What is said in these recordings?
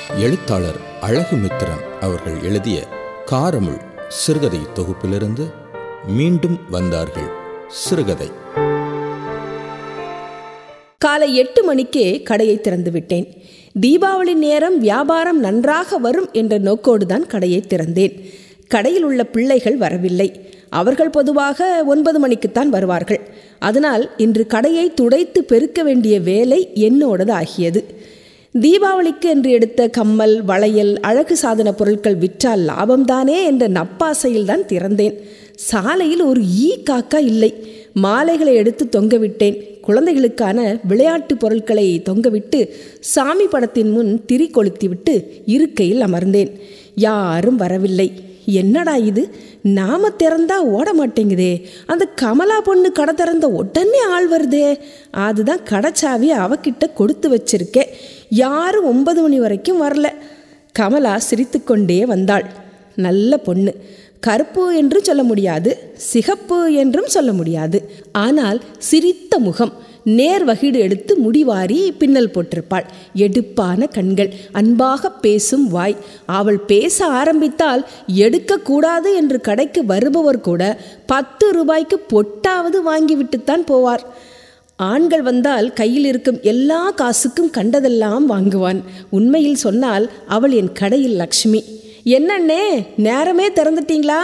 எழுத்தாளர் அழகுமித்திரன் அவர்கள் எழுதிய காரமுள் சிறுகதை தொகுப்பிலிருந்து மீண்டும் வந்தார்கள் சிறுகதை காலை எட்டு மணிக்கே கடையை திறந்து விட்டேன் தீபாவளி நேரம் வியாபாரம் நன்றாக வரும் என்ற நோக்கோடு தான் கடையை திறந்தேன் கடையில் உள்ள பிள்ளைகள் வரவில்லை அவர்கள் பொதுவாக ஒன்பது மணிக்குத்தான் வருவார்கள் அதனால் இன்று கடையை துடைத்து பெருக்க வேண்டிய வேலை என்னோடது ஆகியது தீபாவளிக்கு என்று எடுத்த கம்மல் வளையல் அழகு சாதன பொருட்கள் விற்றால் லாபம்தானே என்ற நப்பாசையில் தான் திறந்தேன் சாலையில் ஒரு ஈ காக்கா இல்லை மாலைகளை எடுத்து தொங்கவிட்டேன் குழந்தைகளுக்கான விளையாட்டு பொருட்களை தொங்கவிட்டு சாமி படத்தின் முன் திரி கொளுத்திவிட்டு இருக்கையில் அமர்ந்தேன் யாரும் வரவில்லை என்னடா இது நாம திறந்தா ஓட மாட்டேங்குதே அந்த கமலா பொண்ணு கடை திறந்த உடனே ஆள் வருதே அதுதான் கடைச்சாவி அவகிட்ட கொடுத்து வச்சிருக்கேன் யாரும் ஒன்பது மணி வரைக்கும் வரல கமலா சிரித்துக்கொண்டே வந்தாள் நல்ல பொண்ணு கருப்பு என்றும் சொல்ல முடியாது சிகப்பு என்றும் சொல்ல முடியாது ஆனால் சிரித்த முகம் நேர் வகிடு எடுத்து முடிவாரி பின்னல் போட்டிருப்பாள் எடுப்பான கண்கள் அன்பாக பேசும் வாய் அவள் பேச ஆரம்பித்தால் எடுக்கக்கூடாது என்று கடைக்கு வருபவர் கூட பத்து ரூபாய்க்கு பொட்டாவது வாங்கிவிட்டுத்தான் போவார் ஆண்கள் வந்தால் கையில் இருக்கும் எல்லா காசுக்கும் கண்டதெல்லாம் வாங்குவான் உண்மையில் சொன்னால் அவள் என் கடையில் லக்ஷ்மி என்னண்ணே நேரமே திறந்துட்டீங்களா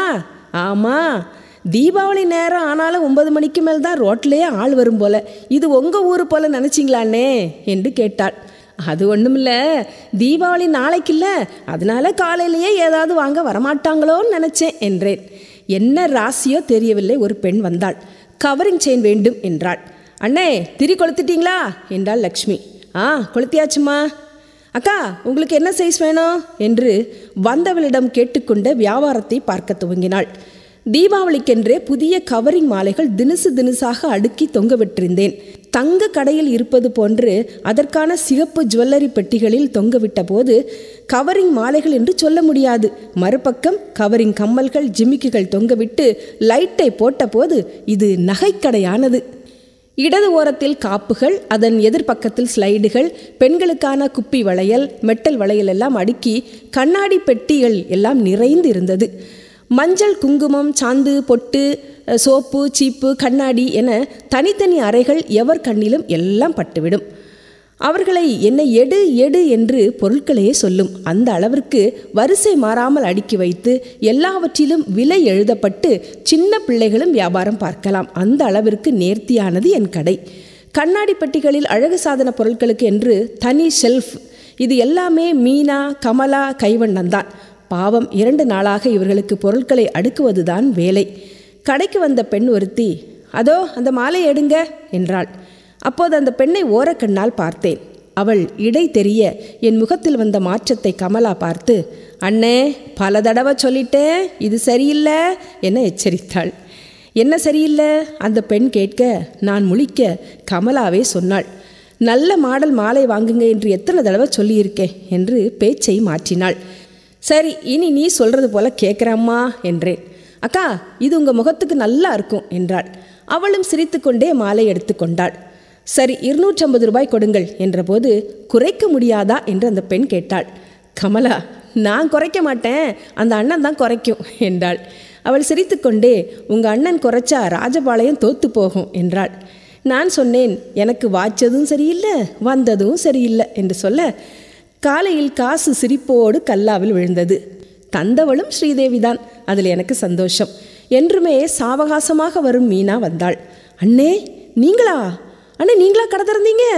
ஆமாம் தீபாவளி நேரம் ஆனாலும் ஒன்பது மணிக்கு மேல் தான் ரோட்லேயே ஆள் வரும் போல இது உங்கள் ஊர் போல நினச்சிங்களாண்ணே என்று கேட்டாள் அது ஒன்றுமில்ல தீபாவளி நாளைக்கு இல்லை அதனால காலையிலேயே ஏதாவது வாங்க வரமாட்டாங்களோன்னு நினச்சேன் என்றேன் என்ன ராசியோ தெரியவில்லை ஒரு பெண் வந்தாள் கவரிங் செயின் வேண்டும் என்றாள் அண்ணே திரி கொளுத்துட்டீங்களா என்றாள் லக்ஷ்மி ஆ கொளுத்தியாச்சுமா அக்கா உங்களுக்கு என்ன சைஸ் வேணும் என்று வந்தவளிடம் கேட்டுக்கொண்ட வியாபாரத்தை பார்க்க துவங்கினாள் தீபாவளிக்கென்றே புதிய கவரிங் மாலைகள் தினுசு தினுசாக அடுக்கி தொங்க விட்டிருந்தேன் தங்க கடையில் இருப்பது போன்று அதற்கான சிகப்பு ஜுவல்லரி பெட்டிகளில் தொங்கவிட்ட போது கவரிங் மாலைகள் என்று சொல்ல முடியாது மறுபக்கம் கவரிங் கம்மல்கள் ஜிமிக்குகள் தொங்கவிட்டு லைட்டை போட்டபோது இது நகைக்கடையானது இடது ஓரத்தில் காப்புகள் அதன் எதிர்ப்பக்கத்தில் ஸ்லைடுகள் பெண்களுக்கான குப்பி வளையல் மெட்டல் வளையல் எல்லாம் அடுக்கி கண்ணாடி பெட்டிகள் எல்லாம் நிறைந்து இருந்தது மஞ்சள் குங்குமம் சாந்து பொட்டு சோப்பு சீப்பு கண்ணாடி என தனித்தனி அறைகள் எவர் கண்ணிலும் எல்லாம் பட்டுவிடும் அவர்களை என்னை எடு எடு என்று பொருட்களையே சொல்லும் அந்த அளவிற்கு வரிசை மாறாமல் அடுக்கி வைத்து எல்லாவற்றிலும் விலை எழுதப்பட்டு சின்ன பிள்ளைகளும் வியாபாரம் பார்க்கலாம் அந்த அளவிற்கு நேர்த்தியானது என் கடை கண்ணாடி பெட்டிகளில் அழகு சாதன பொருட்களுக்கு என்று தனி ஷெல்ஃப் இது எல்லாமே மீனா கமலா கைவண்ணன்தான் பாவம் இரண்டு நாளாக இவர்களுக்கு பொருட்களை அடுக்குவதுதான் வேலை கடைக்கு வந்த பெண் ஒருத்தி அதோ அந்த மாலை எடுங்க என்றாள் அப்போது அந்த பெண்ணை ஓரக்கண்ணால் பார்த்தேன் அவள் இடை தெரிய என் முகத்தில் வந்த மாற்றத்தை கமலா பார்த்து அண்ணே பல தடவை சொல்லிட்டேன் இது சரியில்லை என எச்சரித்தாள் என்ன சரியில்லை அந்த பெண் கேட்க நான் முழிக்க கமலாவே சொன்னாள் நல்ல மாடல் மாலை வாங்குங்க என்று எத்தனை தடவை சொல்லியிருக்கேன் என்று பேச்சை மாற்றினாள் சரி இனி நீ சொல்கிறது போல கேட்குறம்மா என்றேன் அக்கா இது உங்கள் முகத்துக்கு நல்லா இருக்கும் என்றாள் அவளும் சிரித்துக்கொண்டே மாலை எடுத்துக்கொண்டாள் சரி இருநூற்றம்பது ரூபாய் கொடுங்கள் என்றபோது குறைக்க முடியாதா என்று அந்த பெண் கேட்டாள் கமலா நான் குறைக்க மாட்டேன் அந்த அண்ணன் தான் குறைக்கும் என்றாள் அவள் சிரித்துக்கொண்டே உங்கள் அண்ணன் குறைச்சா ராஜபாளையம் தோத்து போகும் என்றாள் நான் சொன்னேன் எனக்கு வாய்ச்சதும் சரியில்லை வந்ததும் சரியில்லை என்று சொல்ல காலையில் காசு சிரிப்போடு கல்லாவில் விழுந்தது தந்தவளும் ஸ்ரீதேவி தான் அதில் எனக்கு சந்தோஷம் என்றுமே சாவகாசமாக வரும் மீனா வந்தாள் அண்ணே நீங்களா அண்ணே நீங்களா கடை திறந்தீங்க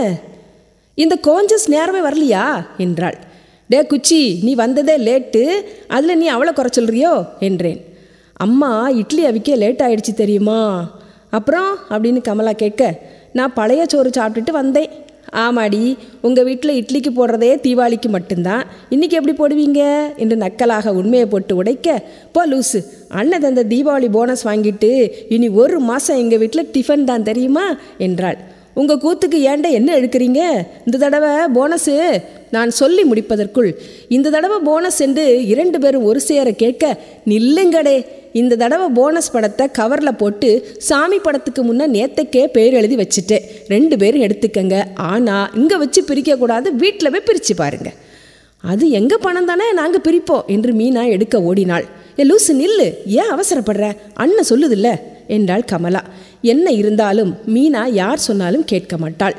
இந்த கோஞ்சஸ் நேரமே வரலையா என்றாள் டே குச்சி நீ வந்ததே லேட்டு அதில் நீ அவளை குறை சொல்றியோ என்றேன் அம்மா இட்லி அவிக்க லேட் ஆயிடுச்சு தெரியுமா அப்புறம் அப்படின்னு கமலா கேட்க நான் பழைய சோறு சாப்பிட்டுட்டு வந்தேன் ஆமாடி உங்கள் வீட்டில் இட்லிக்கு போடுறதே தீபாவளிக்கு மட்டும்தான் இன்றைக்கி எப்படி போடுவீங்க என்று நக்கலாக உண்மையை போட்டு உடைக்க போ லூசு அண்ணன் தந்த தீபாவளி போனஸ் வாங்கிட்டு இனி ஒரு மாதம் எங்கள் வீட்டில் டிஃபன் தான் தெரியுமா என்றாள் உங்கள் கூத்துக்கு ஏண்ட என்ன எடுக்கிறீங்க இந்த தடவை போனஸு நான் சொல்லி முடிப்பதற்குள் இந்த தடவை போனஸ் என்று இரண்டு பேரும் ஒரு சேர கேட்க நில்லுங்கடே இந்த தடவை போனஸ் படத்தை கவரில் போட்டு சாமி படத்துக்கு முன்னே நேத்தைக்கே பேர் எழுதி வச்சுட்டேன் ரெண்டு பேரும் எடுத்துக்கங்க ஆனால் இங்கே வச்சு பிரிக்கக்கூடாது வீட்டில் போய் பிரித்து பாருங்க அது எங்க பணம் தானே நாங்கள் பிரிப்போம் என்று மீனா எடுக்க ஓடினாள் ஏ லூசு நில்லு ஏன் அவசரப்படுற அண்ணன் சொல்லுதில்ல என்றாள் கமலா என்ன இருந்தாலும் மீனா யார் சொன்னாலும் கேட்க மாட்டாள்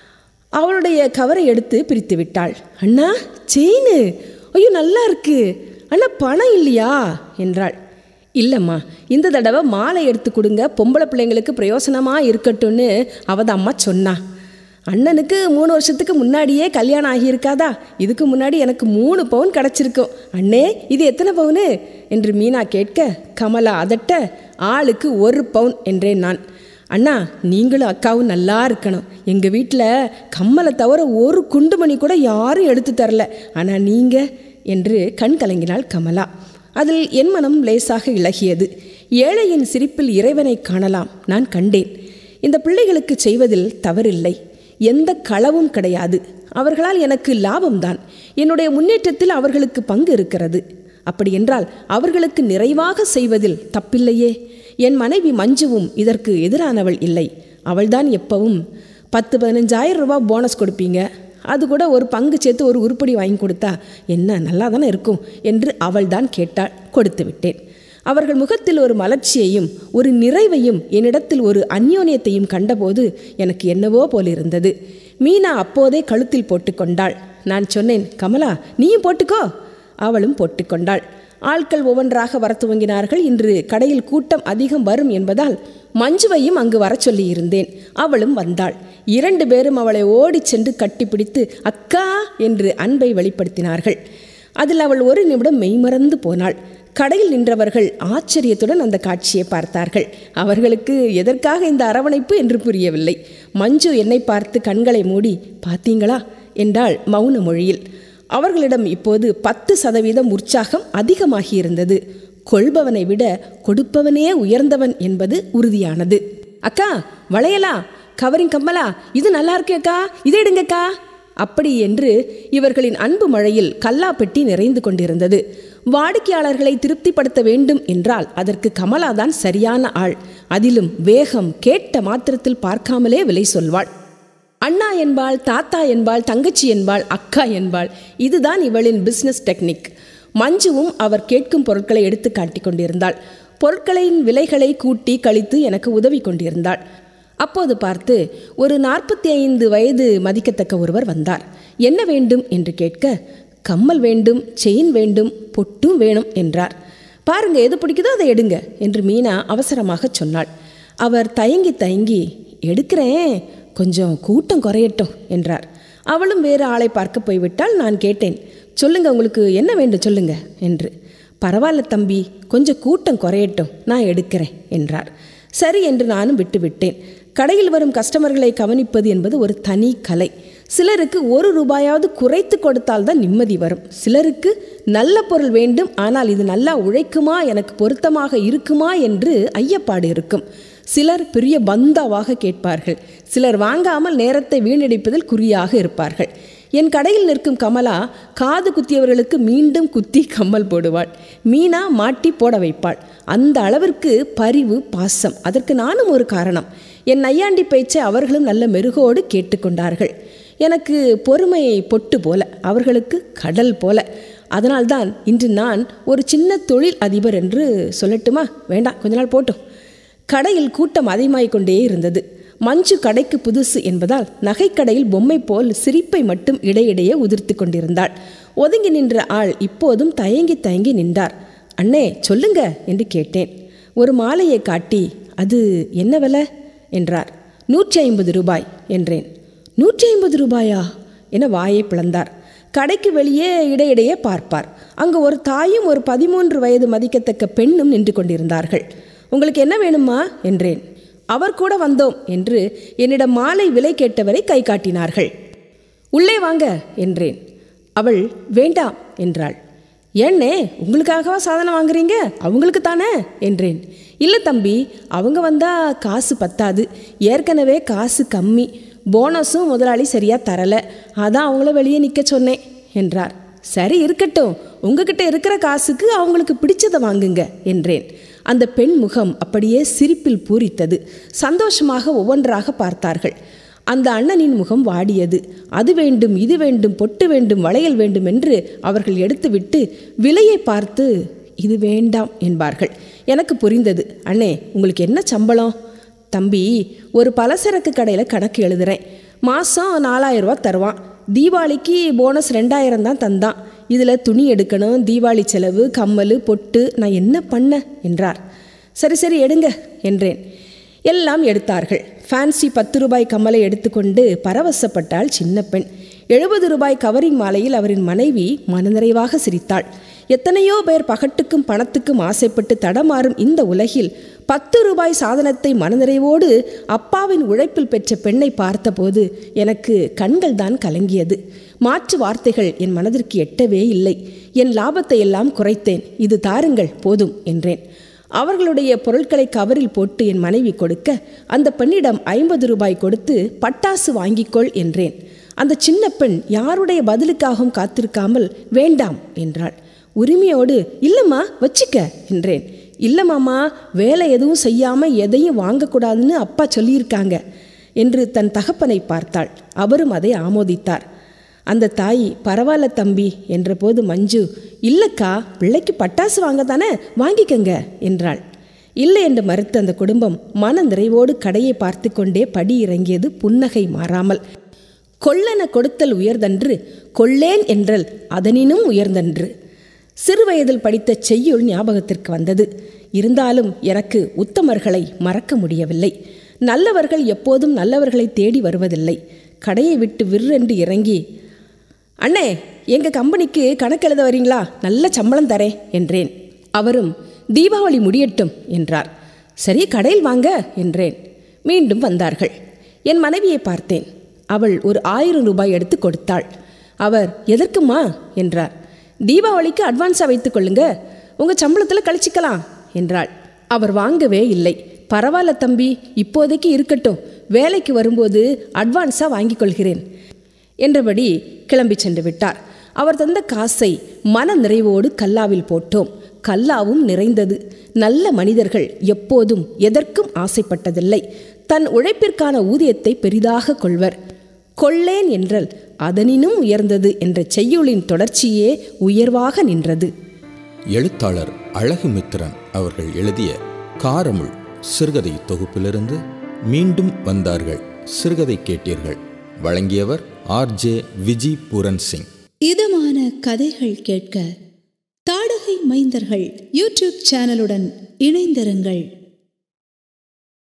அவளுடைய கவரை எடுத்து பிரித்து விட்டாள் அண்ணா செயின் ஐயோ நல்லா இருக்கு அண்ணா பணம் இல்லையா என்றாள் இல்லைம்மா இந்த தடவை மாலை எடுத்து கொடுங்க பொம்பளை பிள்ளைங்களுக்கு பிரயோசனமாக இருக்கட்டும்னு அவத அம்மா சொன்னா அண்ணனுக்கு மூணு வருஷத்துக்கு முன்னாடியே கல்யாணம் ஆகியிருக்காதா இதுக்கு முன்னாடி எனக்கு மூணு பவுன் கிடச்சிருக்கும் அண்ணே இது எத்தனை பவுனு என்று மீனா கேட்க கமலா அதட்ட ஆளுக்கு ஒரு பவுன் என்றேன் நான் அண்ணா நீங்களும் அக்காவும் நல்லா இருக்கணும் எங்கள் வீட்டில் கம்மலை தவிர ஒரு குண்டுமணி கூட யாரும் எடுத்து தரல ஆனால் நீங்கள் என்று கண் கலங்கினாள் கமலா அதில் என் மனம் லேசாக இழகியது ஏழையின் சிரிப்பில் இறைவனை காணலாம் நான் கண்டேன் இந்த பிள்ளைகளுக்கு செய்வதில் தவறில்லை எந்த களவும் கிடையாது அவர்களால் எனக்கு லாபம்தான் என்னுடைய முன்னேற்றத்தில் அவர்களுக்கு பங்கு இருக்கிறது அப்படியென்றால் அவர்களுக்கு நிறைவாக செய்வதில் தப்பில்லையே என் மனைவி மஞ்சுவும் இதற்கு எதிரானவள் இல்லை அவள்தான் எப்பவும் பத்து பதினஞ்சாயிரம் ரூபாய் போனஸ் கொடுப்பீங்க அது கூட ஒரு பங்கு சேர்த்து ஒரு உருப்படி வாங்கி கொடுத்தா என்ன நல்லா தானே இருக்கும் என்று அவள்தான் கேட்டாள் கொடுத்து விட்டேன் அவர்கள் முகத்தில் ஒரு மலர்ச்சியையும் ஒரு நிறைவையும் என்னிடத்தில் ஒரு அந்யோன்யத்தையும் கண்டபோது எனக்கு என்னவோ போலிருந்தது மீனா அப்போதே கழுத்தில் போட்டுக்கொண்டாள் நான் சொன்னேன் கமலா நீயும் போட்டுக்கோ அவளும் போட்டுக்கொண்டாள் ஆட்கள் ஒவ்வொன்றாக வர துவங்கினார்கள் இன்று கடையில் கூட்டம் அதிகம் வரும் என்பதால் மஞ்சுவையும் அங்கு வரச் சொல்லியிருந்தேன் அவளும் வந்தாள் இரண்டு பேரும் அவளை ஓடிச் சென்று கட்டிப்பிடித்து அக்கா என்று அன்பை வெளிப்படுத்தினார்கள் அதில் அவள் ஒரு நிமிடம் மெய்மறந்து போனாள் கடையில் நின்றவர்கள் ஆச்சரியத்துடன் அந்த காட்சியை பார்த்தார்கள் அவர்களுக்கு எதற்காக இந்த அரவணைப்பு என்று புரியவில்லை மஞ்சு என்னை பார்த்து கண்களை மூடி பார்த்தீங்களா என்றாள் மௌன மொழியில் அவர்களிடம் இப்போது பத்து சதவீதம் உற்சாகம் அதிகமாகியிருந்தது கொள்பவனை விட கொடுப்பவனே உயர்ந்தவன் என்பது உறுதியானது அக்கா வளையலா கவரிங் கம்மலா இது நல்லா இருக்கே அக்கா இதை எடுங்கக்கா அப்படி என்று இவர்களின் அன்பு மழையில் கல்லாப்பெட்டி நிறைந்து கொண்டிருந்தது வாடிக்கையாளர்களை திருப்திப்படுத்த வேண்டும் என்றால் அதற்கு கமலாதான் சரியான ஆள் அதிலும் வேகம் கேட்ட மாத்திரத்தில் பார்க்காமலே விலை சொல்வாள் அண்ணா என்பாள் தாத்தா என்பாள் தங்கச்சி என்பாள் அக்கா என்பாள் இதுதான் இவளின் பிசினஸ் டெக்னிக் மஞ்சுவும் அவர் கேட்கும் பொருட்களை எடுத்து காட்டிக் கொண்டிருந்தாள் பொருட்களின் விலைகளை கூட்டி கழித்து எனக்கு உதவி கொண்டிருந்தாள் அப்போது பார்த்து ஒரு நாற்பத்தி ஐந்து வயது மதிக்கத்தக்க ஒருவர் வந்தார் என்ன வேண்டும் என்று கேட்க கம்மல் வேண்டும் செயின் வேண்டும் பொட்டும் வேணும் என்றார் பாருங்க எது பிடிக்குதோ அதை எடுங்க என்று மீனா அவசரமாக சொன்னாள் அவர் தயங்கி தயங்கி எடுக்கிறேன் கொஞ்சம் கூட்டம் குறையட்டும் என்றார் அவளும் வேறு ஆளை பார்க்க போய்விட்டால் நான் கேட்டேன் சொல்லுங்க உங்களுக்கு என்ன வேண்டும் சொல்லுங்க என்று பரவாயில்ல தம்பி கொஞ்சம் கூட்டம் குறையட்டும் நான் எடுக்கிறேன் என்றார் சரி என்று நானும் விட்டுவிட்டேன் கடையில் வரும் கஸ்டமர்களை கவனிப்பது என்பது ஒரு தனி கலை சிலருக்கு ஒரு ரூபாயாவது குறைத்து கொடுத்தால்தான் நிம்மதி வரும் சிலருக்கு நல்ல பொருள் வேண்டும் ஆனால் இது நல்லா உழைக்குமா எனக்கு பொருத்தமாக இருக்குமா என்று ஐயப்பாடு இருக்கும் சிலர் பெரிய பந்தாவாக கேட்பார்கள் சிலர் வாங்காமல் நேரத்தை வீணடிப்பதில் குறியாக இருப்பார்கள் என் கடையில் நிற்கும் கமலா காது குத்தியவர்களுக்கு மீண்டும் குத்தி கம்மல் போடுவாள் மீனா மாட்டி போட வைப்பாள் அந்த அளவிற்கு பரிவு பாசம் அதற்கு நானும் ஒரு காரணம் என் நையாண்டி பேச்சை அவர்களும் நல்ல மெருகோடு கேட்டுக்கொண்டார்கள் எனக்கு பொறுமை பொட்டு போல அவர்களுக்கு கடல் போல அதனால்தான் இன்று நான் ஒரு சின்ன தொழில் அதிபர் என்று சொல்லட்டுமா வேண்டாம் கொஞ்ச நாள் போட்டும் கடையில் கூட்டம் அதிகமாகிக் கொண்டே இருந்தது மஞ்சு கடைக்கு புதுசு என்பதால் நகைக்கடையில் பொம்மை போல் சிரிப்பை மட்டும் இடையிடையே உதிர்த்து கொண்டிருந்தாள் ஒதுங்கி நின்ற ஆள் இப்போதும் தயங்கி தயங்கி நின்றார் அண்ணே சொல்லுங்க என்று கேட்டேன் ஒரு மாலையை காட்டி அது என்ன விலை என்றார் நூற்றி ஐம்பது ரூபாய் என்றேன் நூற்றி ஐம்பது ரூபாயா என வாயை பிளந்தார் கடைக்கு வெளியே இடையிடையே பார்ப்பார் அங்கு ஒரு தாயும் ஒரு பதிமூன்று வயது மதிக்கத்தக்க பெண்ணும் நின்று கொண்டிருந்தார்கள் உங்களுக்கு என்ன வேணுமா என்றேன் அவர் கூட வந்தோம் என்று என்னிடம் மாலை விலை கேட்டவரை கை காட்டினார்கள் உள்ளே வாங்க என்றேன் அவள் வேண்டாம் என்றாள் ஏன்னே உங்களுக்காகவா சாதனம் வாங்குறீங்க அவங்களுக்கு தானே என்றேன் இல்லை தம்பி அவங்க வந்தால் காசு பத்தாது ஏற்கனவே காசு கம்மி போனஸும் முதலாளி சரியாக தரலை அதான் அவங்கள வெளியே நிற்க சொன்னேன் என்றார் சரி இருக்கட்டும் உங்ககிட்ட இருக்கிற காசுக்கு அவங்களுக்கு பிடிச்சதை வாங்குங்க என்றேன் அந்த பெண் முகம் அப்படியே சிரிப்பில் பூரித்தது சந்தோஷமாக ஒவ்வொன்றாக பார்த்தார்கள் அந்த அண்ணனின் முகம் வாடியது அது வேண்டும் இது வேண்டும் பொட்டு வேண்டும் வளையல் வேண்டும் என்று அவர்கள் எடுத்துவிட்டு விலையை பார்த்து இது வேண்டாம் என்பார்கள் எனக்கு புரிந்தது அண்ணே உங்களுக்கு என்ன சம்பளம் தம்பி ஒரு பலசரக்கு கடையில் கணக்கு எழுதுறேன் மாதம் நாலாயிரம் ரூபா தருவான் தீபாவளிக்கு போனஸ் ரெண்டாயிரம் தான் தந்தான் இதில் துணி எடுக்கணும் தீபாவளி செலவு கம்மல் பொட்டு நான் என்ன பண்ண என்றார் சரி சரி எடுங்க என்றேன் எல்லாம் எடுத்தார்கள் ஃபேன்சி பத்து ரூபாய் கம்மலை எடுத்துக்கொண்டு பரவசப்பட்டாள் சின்ன பெண் எழுபது ரூபாய் கவரிங் மாலையில் அவரின் மனைவி மனநிறைவாக சிரித்தாள் எத்தனையோ பேர் பகட்டுக்கும் பணத்துக்கும் ஆசைப்பட்டு தடமாறும் இந்த உலகில் பத்து ரூபாய் சாதனத்தை மனநிறைவோடு அப்பாவின் உழைப்பில் பெற்ற பெண்ணை பார்த்தபோது எனக்கு கண்கள் தான் கலங்கியது மாற்று வார்த்தைகள் என் மனதிற்கு எட்டவே இல்லை என் லாபத்தை எல்லாம் குறைத்தேன் இது தாருங்கள் போதும் என்றேன் அவர்களுடைய பொருட்களை கவரில் போட்டு என் மனைவி கொடுக்க அந்த பெண்ணிடம் ஐம்பது ரூபாய் கொடுத்து பட்டாசு வாங்கிக்கொள் என்றேன் அந்த சின்ன பெண் யாருடைய பதிலுக்காகவும் காத்திருக்காமல் வேண்டாம் என்றாள் உரிமையோடு இல்லைம்மா வச்சுக்க என்றேன் இல்லை மாமா வேலை எதுவும் செய்யாமல் எதையும் வாங்கக்கூடாதுன்னு அப்பா சொல்லியிருக்காங்க என்று தன் தகப்பனை பார்த்தாள் அவரும் அதை ஆமோதித்தார் அந்த தாய் பரவாயில்ல தம்பி என்றபோது மஞ்சு இல்லக்கா பிள்ளைக்கு பட்டாசு வாங்க தானே வாங்கிக்கங்க என்றாள் இல்லை என்று மறுத்த அந்த குடும்பம் மன நிறைவோடு கடையை பார்த்து கொண்டே படி இறங்கியது புன்னகை மாறாமல் கொள்ளென கொடுத்தல் உயர்தன்று கொள்ளேன் என்றல் அதனினும் உயர்ந்தன்று சிறுவயதில் படித்த செய்யுள் ஞாபகத்திற்கு வந்தது இருந்தாலும் எனக்கு உத்தமர்களை மறக்க முடியவில்லை நல்லவர்கள் எப்போதும் நல்லவர்களை தேடி வருவதில்லை கடையை விட்டு விற்றென்று இறங்கி அண்ணே எங்கள் கம்பெனிக்கு கணக்கு எழுத வரீங்களா நல்ல சம்பளம் தரேன் என்றேன் அவரும் தீபாவளி முடியட்டும் என்றார் சரி கடையில் வாங்க என்றேன் மீண்டும் வந்தார்கள் என் மனைவியை பார்த்தேன் அவள் ஒரு ஆயிரம் ரூபாய் எடுத்து கொடுத்தாள் அவர் எதற்குமா என்றார் தீபாவளிக்கு அட்வான்ஸாக வைத்துக் கொள்ளுங்க உங்கள் சம்பளத்தில் கழிச்சிக்கலாம் என்றாள் அவர் வாங்கவே இல்லை பரவாயில்ல தம்பி இப்போதைக்கு இருக்கட்டும் வேலைக்கு வரும்போது அட்வான்ஸாக வாங்கிக் கொள்கிறேன் என்றபடி கிளம்பி சென்று விட்டார் அவர் தந்த காசை மன நிறைவோடு கல்லாவில் போட்டோம் கல்லாவும் நிறைந்தது நல்ல மனிதர்கள் எப்போதும் எதற்கும் ஆசைப்பட்டதில்லை தன் உழைப்பிற்கான ஊதியத்தை பெரிதாக கொள்வர் கொள்ளேன் என்றல் அதனினும் உயர்ந்தது என்ற செய்யுளின் தொடர்ச்சியே உயர்வாக நின்றது எழுத்தாளர் அழகு மித்திரன் அவர்கள் எழுதிய காரமுள் சிறுகதை தொகுப்பிலிருந்து மீண்டும் வந்தார்கள் சிறுகதை கேட்டீர்கள் வழங்கியவர் ஆர்ஜே விஜி பூரன் சிங் இதமான கதைகள் கேட்க தாடகை மைந்தர்கள் யூடியூப் சேனலுடன் இணைந்திருங்கள்